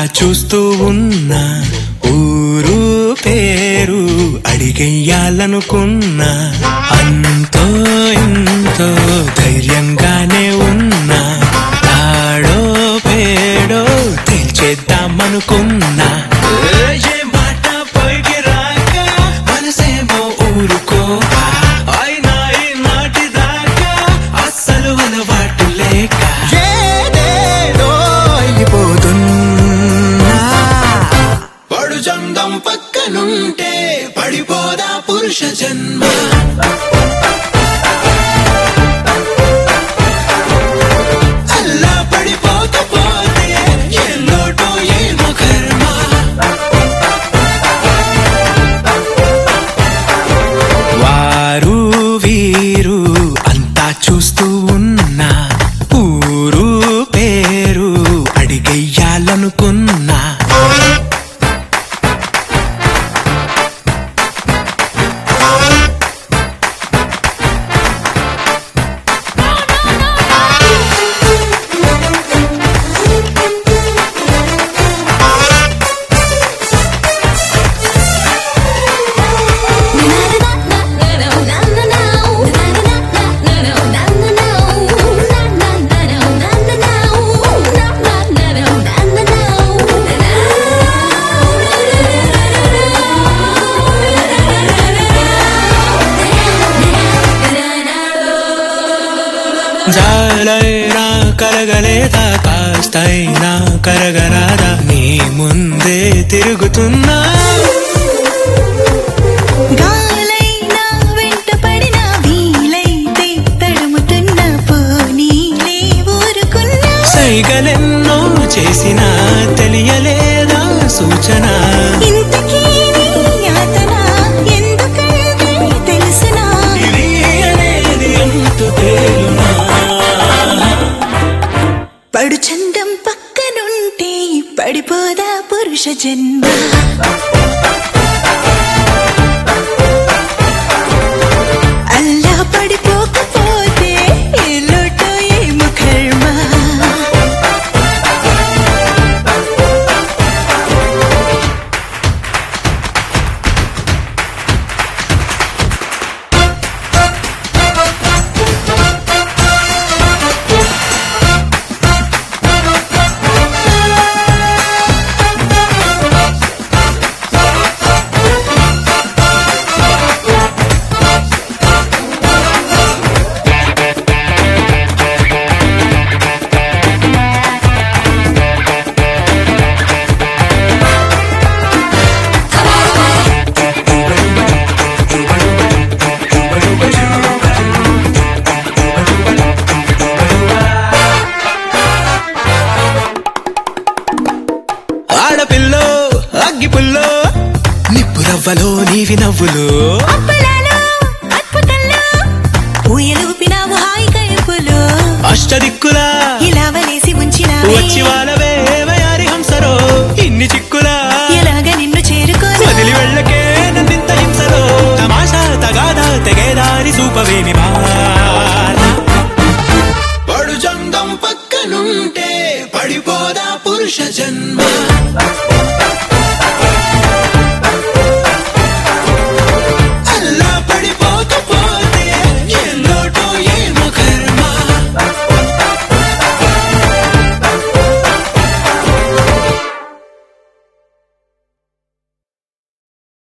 చూస్తూ ఉన్నా ఊరు పేరు అడిగెయ్యాలనుకున్నా అంతో ఎంతో ధైర్యంగానే ఉన్నా తాడో పేడో తేల్చేద్దామనుకున్నా ఏ మాట పైకి రాక మనసేమో ఊరుకోక అయినా ఈ నాటి దాకా అస్సలు అలవాటు లేక ఏదేదో అయిపోతున్నా పడు చందం పక్కనుంటే పడిపోదా పురుష జన్మ అల్లా పడిపోకపోతే ఏ లోటో ఏమో కర్మ వారు వీరు అంతా చూస్తూ ఉన్నా ఊరు పేరు అడిగెయ్యాలనుకున్నా జాలైనా కరగలేదా కాస్తైనా కరగరాదా నీ ముందే తిరుగుతున్నా గాలైనా వెంటపడినా వీలైతే తడుముతున్న పోనీలే ఊరుకున్నా సైగలెన్నో చేసినా తెలియలేదా సూచన ఇంతకీ నీ యాతన ఎందుకంటే తెలుసునా ఇది అనేది ఎంత తేలునా పడు చందం పక్కనుంటే పడిపోదా పురుష జన్మ అల్లా పడిపోకపోతే ఏ లోటో ఏమో కర్మ ఆడపిల్లో అగ్గిపుల్లో నిప్పు రవ్వలో నీవి నవ్వులు అప్పలాలో అద్భుతంలో ఊయలూపినావు హాయి కైపులో అష్టదిక్కులా ఇలా వలేసి ఉంచినావే వచ్చి వాళ్ళవే వయారి హంసరో ఇన్ని చిక్కులా ఎలాగ నిన్ను చేరుకోను వదిలి వెళ్ళకే నన్నింత హింసలో తమాషా తగాదా తెగేదారి సూపవేమి పడు చందం పక్కనుంటే పడిపోదా పురుష జన్మ